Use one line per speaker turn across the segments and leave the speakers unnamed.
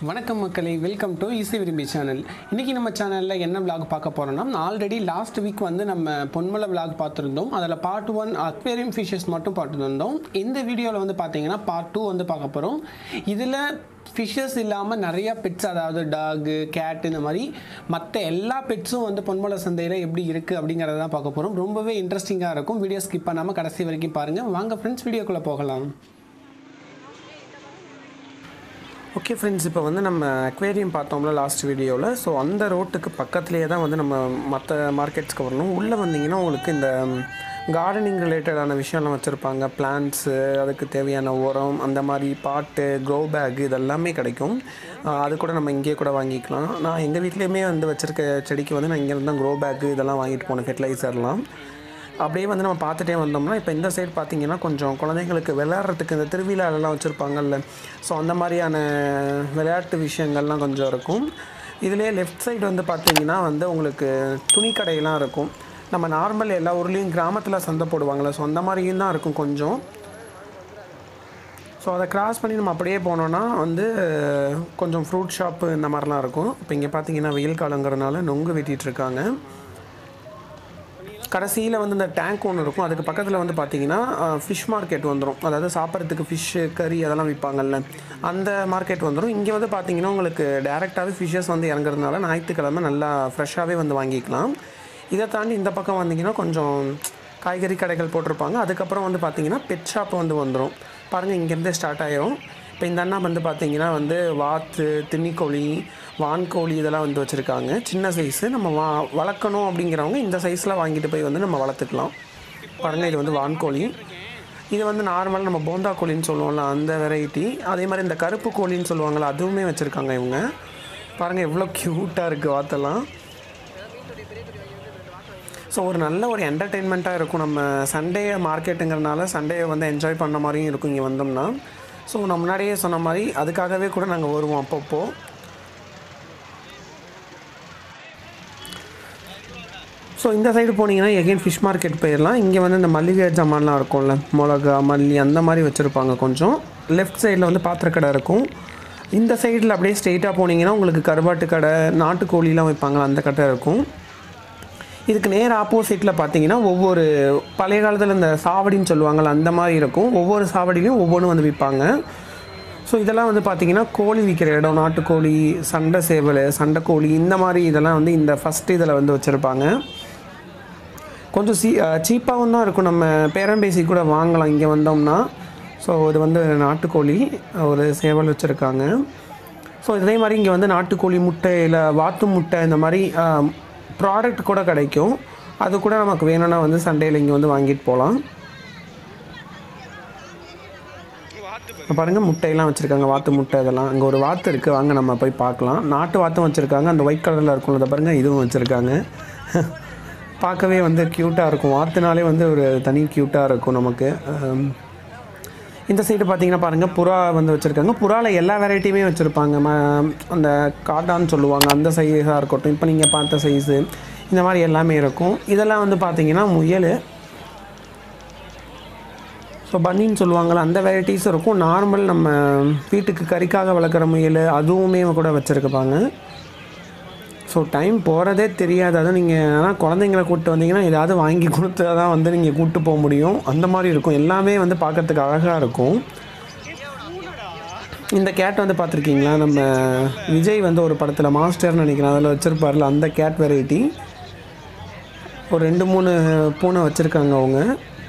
வணக்கம் மக்களே welcome to இசை விரும்பி சேனல் இன்றைக்கி நம்ம சேனலில் என்ன vlog பார்க்க போகிறோம்னா ஆல்ரெடி லாஸ்ட் வீக் வந்து நம்ம பொன்மலை vlog பார்த்துருந்தோம் அதில் பார்ட் ஒன் அக்வேரியம் ஃபிஷஸ் மட்டும் பார்த்துருந்தோம் இந்த வீடியோவில் வந்து பார்த்தீங்கன்னா பார்ட் டூ வந்து பார்க்க போகிறோம் இதில் ஃபிஷ்ஷஸ் இல்லாமல் நிறையா பெட்ஸ் அதாவது டாகு கேட் இந்த மாதிரி மற்ற எல்லா பெட்ஸும் வந்து பொன்மலை சந்தையில் எப்படி இருக்குது அப்படிங்கிறத தான் பார்க்க போகிறோம் ரொம்பவே இன்ட்ரெஸ்டிங்காக இருக்கும் வீடியோ ஸ்கிப் பண்ணாமல் கடைசி வரைக்கும் பாருங்கள் வாங்க ஃப்ரெண்ட்ஸ் வீடியோக்குள்ளே போகலாம் ஓகே ஃப்ரெண்ட்ஸ் இப்போ வந்து நம்ம அக்வேரியம் பார்த்தோம்ல லாஸ்ட் வீடியோவில் ஸோ அந்த ரோட்டுக்கு பக்கத்துலேயே தான் வந்து நம்ம மற்ற மார்க்கெட்ஸ்க்கு வரணும் உள்ளே வந்தீங்கன்னா உங்களுக்கு இந்த கார்டனிங் ரிலேட்டடான விஷயம்லாம் வச்சுருப்பாங்க பிளான்ட்ஸு அதுக்கு தேவையான உரம் அந்த மாதிரி பாட்டு க்ரோ பேக் இதெல்லாமே கிடைக்கும் ஆஹ் அது கூட நம்ம இங்கேயே கூட வாங்கிக்கலாம் நான் எங்கள் வீட்லேயுமே வந்து வச்சுருக்க செடிக்கு வந்து நான் இங்கேருந்து தான் க்ரோ பேக்கு இதெல்லாம் வாங்கிட்டு போனேன் ஃபெர்டிலைசர்லாம் அப்படியே வந்து நம்ம பார்த்துட்டே வந்தோம்னா இப்போ இந்த சைடு பார்த்தீங்கன்னா கொஞ்சம் குழந்தைங்களுக்கு விளையாடுறதுக்கு இந்த திருவிழாலெல்லாம் வச்சுருப்பாங்கல்ல ஸோ அந்த மாதிரியான விளையாட்டு விஷயங்கள்லாம் கொஞ்சம் இருக்கும் இதுலேயே லெஃப்ட் சைடு வந்து பார்த்தீங்கன்னா வந்து உங்களுக்கு துணி கடையெல்லாம் இருக்கும் நம்ம நார்மல் எல்லா ஊர்லேயும் கிராமத்தில் சந்தை போடுவாங்கள்ல ஸோ அந்த மாதிரியும் தான் இருக்கும் கொஞ்சம் ஸோ அதை கிராஸ் பண்ணி நம்ம அப்படியே போனோன்னா வந்து கொஞ்சம் ஃப்ரூட் ஷாப்பு இந்த மாதிரிலாம் இருக்கும் இப்போ இங்கே பார்த்தீங்கன்னா வெயில் காலங்கிறனால நொங்கு வெட்டிட்டு இருக்காங்க கடைசியில் வந்து இந்த டேங்க் ஒன்று இருக்கும் அதுக்கு பக்கத்தில் வந்து பார்த்தீங்கன்னா ஃபிஷ் மார்க்கெட் வந்துடும் அதாவது சாப்பிட்றதுக்கு ஃபிஷ்ஷு கறி அதெல்லாம் விற்பாங்கல்ல அந்த மார்க்கெட் வந்துடும் இங்கே வந்து பார்த்தீங்கன்னா உங்களுக்கு டேரெக்டாகவே ஃபிஷ்ஷஸ் வந்து இறங்குறதுனால ஞாயிற்றுக்கிழமை நல்லா ஃப்ரெஷ்ஷாகவே வந்து வாங்கிக்கலாம் இதை தாண்டி இந்த பக்கம் வந்தீங்கன்னா கொஞ்சம் காய்கறி கடைகள் போட்டிருப்பாங்க அதுக்கப்புறம் வந்து பார்த்தீங்கன்னா பெட் ஷாப் வந்து வந்துடும் பாருங்கள் இங்கேருந்தே ஸ்டார்ட் ஆயிரும் இப்போ இந்த அண்ணா வந்து பார்த்தீங்கன்னா வந்து வாத்து தின்னிக்கோழி வான்கோழி இதெல்லாம் வந்து வச்சுருக்காங்க சின்ன சைஸு நம்ம வா வளர்க்கணும் அப்படிங்கிறவங்க இந்த சைஸில் வாங்கிட்டு போய் வந்து நம்ம வளர்த்துக்கலாம் பாருங்கள் இது வந்து வான்கோழி இது வந்து நார்மல் நம்ம போந்தா கோழின்னு சொல்லுவோம்ல அந்த வெரைட்டி அதே மாதிரி இந்த கருப்பு கோழின்னு சொல்லுவாங்கள்ல அதுவுமே வச்சுருக்காங்க இவங்க பாருங்கள் எவ்வளோ க்யூட்டாக இருக்குது வாத்தெல்லாம் ஸோ ஒரு நல்ல ஒரு என்டர்டெயின்மெண்ட்டாக இருக்கும் நம்ம சண்டே மார்க்கெட்டுங்கிறனால சண்டே வந்து என்ஜாய் பண்ண மாதிரியும் இருக்கும் இங்கே வந்தோம்னா ஸோ நான் முன்னாடியே சொன்ன மாதிரி அதுக்காகவே கூட நாங்கள் வருவோம் அப்பப்போ ஸோ இந்த சைடு போனீங்கன்னா எகைன் ஃபிஷ் மார்க்கெட் போயிடலாம் இங்கே வந்து இந்த மல்லிகை ஜாமான்லாம் இருக்கும்ல மிளகா மல்லி அந்த மாதிரி வச்சுருப்பாங்க கொஞ்சம் லெஃப்ட் சைடில் வந்து பாத்திரக்கடை இருக்கும் இந்த சைடில் அப்படியே ஸ்ட்ரெயிட்டாக போனீங்கன்னா உங்களுக்கு கருவாட்டு கடை நாட்டுக்கோழிலாம் வைப்பாங்க அந்த கடை இருக்கும் இதுக்கு நேர் ஆப்போசிட்டில் பார்த்தீங்கன்னா ஒவ்வொரு பழைய காலத்தில் இந்த சாவடின்னு சொல்லுவாங்கள்ல அந்த மாதிரி இருக்கும் ஒவ்வொரு சாவடிலையும் ஒவ்வொன்றும் வந்து விற்பாங்க ஸோ இதெல்லாம் வந்து பார்த்தீங்கன்னா கோழி விற்கிற இடம் நாட்டுக்கோழி சண்டை சேவல் சண்டைக்கோழி இந்த மாதிரி இதெல்லாம் வந்து இந்த ஃபஸ்ட் இதில் வந்து வச்சுருப்பாங்க கொஞ்சம் சீ சீப்பாகவும் தான் இருக்கும் நம்ம பேரம்பேசி கூட வாங்கலாம் இங்கே வந்தோம்னா ஸோ இது வந்து நாட்டுக்கோழி ஒரு சேவல் வச்சுருக்காங்க ஸோ இதே மாதிரி இங்கே வந்து நாட்டுக்கோழி முட்டை இல்லை வாத்து முட்டை இந்த மாதிரி ப்ராடக்ட் கூட கிடைக்கும் அது கூட நமக்கு வேணும்னா வந்து சண்டேயில் இங்கே வந்து வாங்கிட்டு போகலாம் இப்போ பாருங்கள் முட்டையெல்லாம் வச்சுருக்காங்க வாத்து முட்டை இதெல்லாம் அங்கே ஒரு வாத்து இருக்குது வாங்க நம்ம போய் பார்க்கலாம் நாட்டு வாத்தும் வச்சுருக்காங்க அந்த ஒயிட் கலரில் இருக்கும்ல அதை பாருங்கள் இதுவும் வச்சுருக்காங்க பார்க்கவே வந்து க்யூட்டாக இருக்கும் வாத்துனாலே வந்து ஒரு தனி க்யூட்டாக இருக்கும் நமக்கு அம், இந்த சைடு பார்த்தீங்கன்னா பாருங்கள் புறா வந்து வச்சுருக்காங்க புறாவில் எல்லா வெரைட்டியுமே வச்சுருப்பாங்க ம அந்த காட்டான்னு சொல்லுவாங்க அந்த சைஸாக இருக்கட்டும் இப்போ நீங்கள் பார்த்த சைஸு இந்த மாதிரி எல்லாமே இருக்கும் இதெல்லாம் வந்து பார்த்தீங்கன்னா முயல் ஸோ பன்னின்னு சொல்லுவாங்கள்ல அந்த வெரைட்டிஸ் இருக்கும் நார்மல் நம்ம வீட்டுக்கு கறிக்காக வளர்க்குற முயல் அதுவுமே கூட வச்சுருக்குப்பாங்க ஸோ டைம் போகிறதே தெரியாது அதான் நீங்கள் ஆனால் குழந்தைங்கள கூப்பிட்டு வந்தீங்கன்னா ஏதாவது வாங்கி கொடுத்தா தான் வந்து நீங்கள் கூப்பிட்டு போக முடியும் அந்த மாதிரி இருக்கும் எல்லாமே வந்து பார்க்கறதுக்கு அழகாக இருக்கும் இந்த கேட் வந்து பார்த்துருக்கீங்களா நம்ம விஜய் வந்து ஒரு படத்தில் மாஸ்டர்னு நினைக்கிறேன் அதில் வச்சுருப்பார்ல அந்த கேட் வெரைட்டி ஒரு ரெண்டு மூணு பூனை வச்சுருக்காங்க அவங்க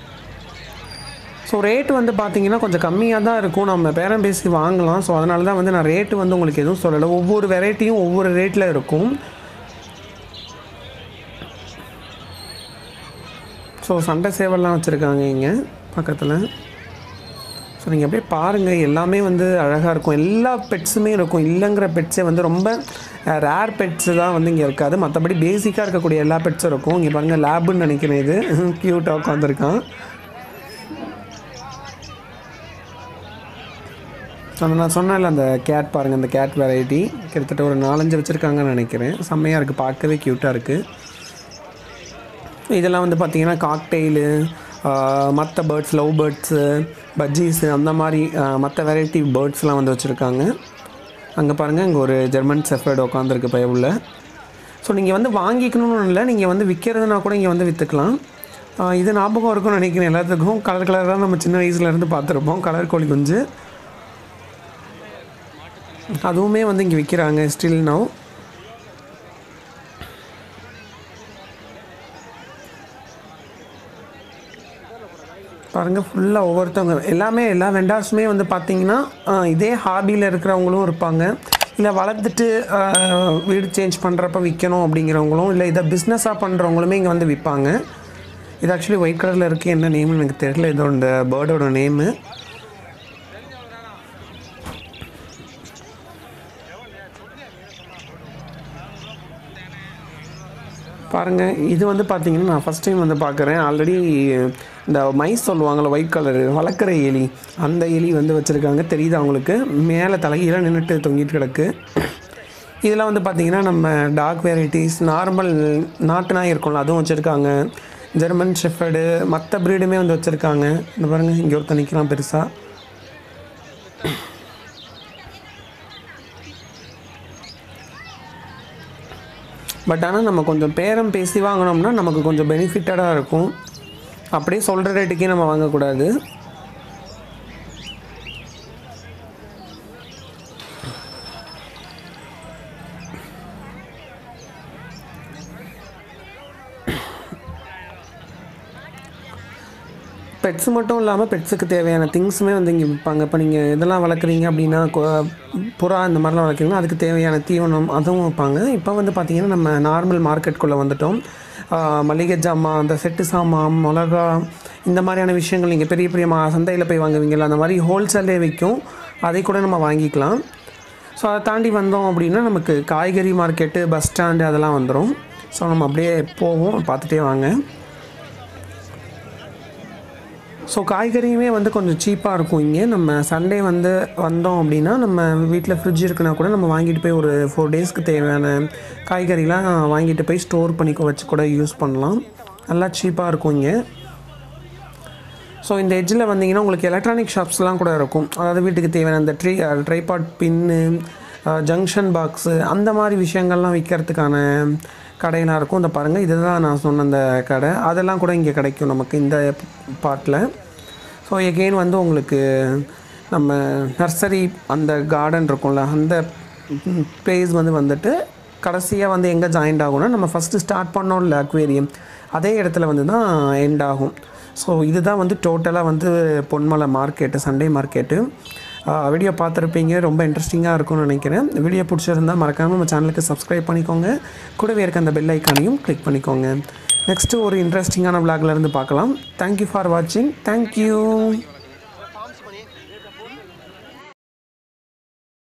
ஸோ ரேட்டு வந்து பார்த்தீங்கன்னா கொஞ்சம் கம்மியாக தான் இருக்கும் நம்ம பேரம் பேசி வாங்கலாம் ஸோ அதனால தான் வந்து நான் ரேட்டு வந்து உங்களுக்கு எதுவும் சொல்லலை ஒவ்வொரு வெரைட்டியும் ஒவ்வொரு ரேட்டில் இருக்கும் ஸோ சண்டை சேவல்லாம் வச்சுருக்காங்க இங்கே பக்கத்தில் ஸோ நீங்கள் அப்படியே பாருங்கள் எல்லாமே வந்து அழகாக இருக்கும் எல்லா பெட்ஸுமே இருக்கும் இல்லைங்கிற பெட்ஸே வந்து ரொம்ப ரேர் பெட்ஸு தான் வந்து இங்கே இருக்காது மற்றபடி பேசிக்காக இருக்கக்கூடிய எல்லா பெட்ஸும் இருக்கும் இங்கே பாருங்கள் லேபுன்னு நினைக்கிறேன் இது க்யூட்டாக உட்காந்துருக்கான் அந்த நான் சொன்னேன்ல அந்த கேட் பாருங்கள் அந்த கேட் வெரைட்டி கிட்டத்தட்ட ஒரு நாலஞ்சு வச்சுருக்காங்கன்னு நினைக்கிறேன் செம்மையாக இருக்குது பார்க்கவே க்யூட்டாக இருக்குது இதெல்லாம் வந்து பார்த்திங்கன்னா காக்டெயிலு மற்ற பேர்ட்ஸ் லவ் பேர்ட்ஸு பஜ்ஜீஸு அந்த மாதிரி மற்ற வெரைட்டி பேர்ட்ஸ்லாம் வந்து வச்சுருக்காங்க அங்கே பாருங்கள் இங்கே ஒரு ஜெர்மன் செஃபர்டு உட்காந்துருக்கு பயவுள்ள ஸோ நீங்கள் வந்து வாங்கிக்கணும்னு இல்லை நீங்கள் வந்து விற்கிறதுனா கூட இங்கே வந்து விற்றுக்கலாம் ஆஹ் இது ஞாபகம் இருக்கும்னு நினைக்கிறேன் எல்லாத்துக்கும் கலர் கலராக நம்ம சின்ன வயசுலேருந்து பார்த்துருப்போம் கலர் கோழி குஞ்சு அதுவுமே வந்து இங்கே விற்கிறாங்க ஸ்டில் நவ் பாருங்கள் ஃபுல்லாக ஒவ்வொருத்தவங்க எல்லாமே எல்லா வெண்டார்ஸுமே வந்து பார்த்தீங்கன்னா ஆஹ் இதே ஹாபியில் இருக்கிறவங்களும் இருப்பாங்க இல்லை வளர்த்துட்டு ஆஹ் வீடு சேஞ்ச் பண்ணுறப்ப விற்கணும் அப்படிங்கிறவங்களும் இல்லை இதை பிஸ்னஸாக பண்ணுறவங்களுமே இங்கே வந்து விற்பாங்க இது ஆக்சுவலி ஒயிட் கலரில் இருக்குது என்ன நேம்னு எனக்கு தெரியல இதோட பேர்டோட நேமு பாருங்கள் இது வந்து பார்த்தீங்கன்னா நான் ஃபஸ்ட் டைம் வந்து பார்க்குறேன் ஆல்ரெடி இந்த மைஸ் சொல்லுவாங்கள்ல ஒயிட் கலர் வளர்க்குற எலி அந்த எலி வந்து வச்சுருக்காங்க தெரியுது அவங்களுக்கு மேலே தலைகீழ நின்றுட்டு தொங்கிட்டு கிடக்கு இதெல்லாம் வந்து பார்த்தீங்கன்னா நம்ம டாக் வெரைட்டிஸ் நார்மல் நாட்டு நாய் இருக்கும்ல அதுவும் வச்சுருக்காங்க ஜெர்மன் ஷெஃபர்டு மற்ற ப்ரீடுமே வந்து வச்சுருக்காங்க இந்த பாருங்கள் இங்கே ஒருத்தர் நிற்கலாம் பெருசாக பட் ஆனால் நம்ம கொஞ்சம் பேரம் பேசி வாங்கினோம்னா நமக்கு கொஞ்சம் பெனிஃபிட்டடாக இருக்கும் அப்படியே சொல்கிற ரேட்டுக்கே நம்ம வாங்கக்கூடாது பெட்ஸ் மட்டும் இல்லாமல் பெட்ஸுக்கு தேவையான திங்ஸுமே வந்து இங்கே விற்பாங்க இப்போ நீங்கள் இதெல்லாம் வளர்க்குறீங்க அப்படின்னா கொ- புறா இந்த மாதிரிலாம் வளர்க்குறீங்கன்னா அதுக்கு தேவையான தீவனம் அதுவும் வைப்பாங்க இப்போ வந்து பார்த்திங்கன்னா நம்ம நார்மல் மார்க்கெட்டுக்குள்ளே வந்துட்டோம் ஆஹ் மளிகை ஜாமான் அந்த செட்டு சாமான் மிளகா இந்த மாதிரியான விஷயங்கள் நீங்கள் பெரிய பெரிய மா சந்தையில் போய் வாங்குவீங்கல்ல அந்த மாதிரி ஹோல்சேலே விற்கும் அதை கூட நம்ம வாங்கிக்கலாம் ஸோ அதை தாண்டி வந்தோம் அப்படின்னா நமக்கு காய்கறி மார்க்கெட்டு பஸ் ஸ்டாண்டு அதெல்லாம் வந்துடும் ஸோ நம்ம அப்படியே போவோம் பார்த்துட்டே வாங்க ஸோ காய்கறியுமே வந்து கொஞ்சம் சீப்பாக இருக்கும் இங்கே நம்ம சண்டே வந்து வந்தோம் அப்படின்னா நம்ம வீட்டில் ஃப்ரிட்ஜ் இருக்குன்னா கூட நம்ம வாங்கிட்டு போய் ஒரு ஃபோர் டேஸ்க்கு தேவையான காய்கறிலாம் வாங்கிட்டு போய் ஸ்டோர் பண்ணி வச்சு கூட யூஸ் பண்ணலாம் நல்லா சீப்பாக இருக்கும் இங்கே ஸோ இந்த எட்ஜில் வந்தீங்கன்னா உங்களுக்கு எலக்ட்ரானிக் ஷாப்ஸ்லாம் கூட இருக்கும் அதாவது வீட்டுக்கு தேவையான அந்த ட்ரீ ட்ரைபாட் பின்னு ஜங்ஷன் பாக்ஸு அந்த மாதிரி விஷயங்கள்லாம் விற்கிறதுக்கான கடையெல்லாம் இருக்கும் இந்த பாருங்கள் இதுதான் நான் சொன்ன அந்த கடை அதெல்லாம் கூட இங்கே கிடைக்கும் நமக்கு இந்த பார்ட்டில் ஸோ எகெயின் வந்து உங்களுக்கு நம்ம நர்சரி அந்த கார்டன் இருக்கும்ல அந்த பிளேஸ் வந்து வந்துட்டு கடைசியாக வந்து எங்கே ஜாயிண்ட் ஆகும்னா நம்ம ஃபஸ்ட்டு ஸ்டார்ட் பண்ணோம்ல அக்வேரியம் அதே இடத்துல வந்து தான் எண்ட் ஆகும் ஸோ இதுதான் வந்து டோட்டலாக வந்து Ponmalai market Sunday market video பார்த்துருப்பீங்க ரொம்ப இன்ட்ரெஸ்டிங்காக இருக்கும்னு நினைக்கிறேன் வீடியோ பிடிச்சிருந்தா மறக்காமல் நம்ம சேனலுக்கு சப்ஸ்கிரைப் பண்ணிக்கோங்க கூடவே இருக்க அந்த பெல் ஐக்கானையும் கிளிக் பண்ணிக்கோங்க நெக்ஸ்ட்டு ஒரு இன்ட்ரெஸ்டிங்கான vlogல இருந்து பார்க்கலாம் தேங்க்யூ ஃபார் வாட்சிங் தேங்க்யூ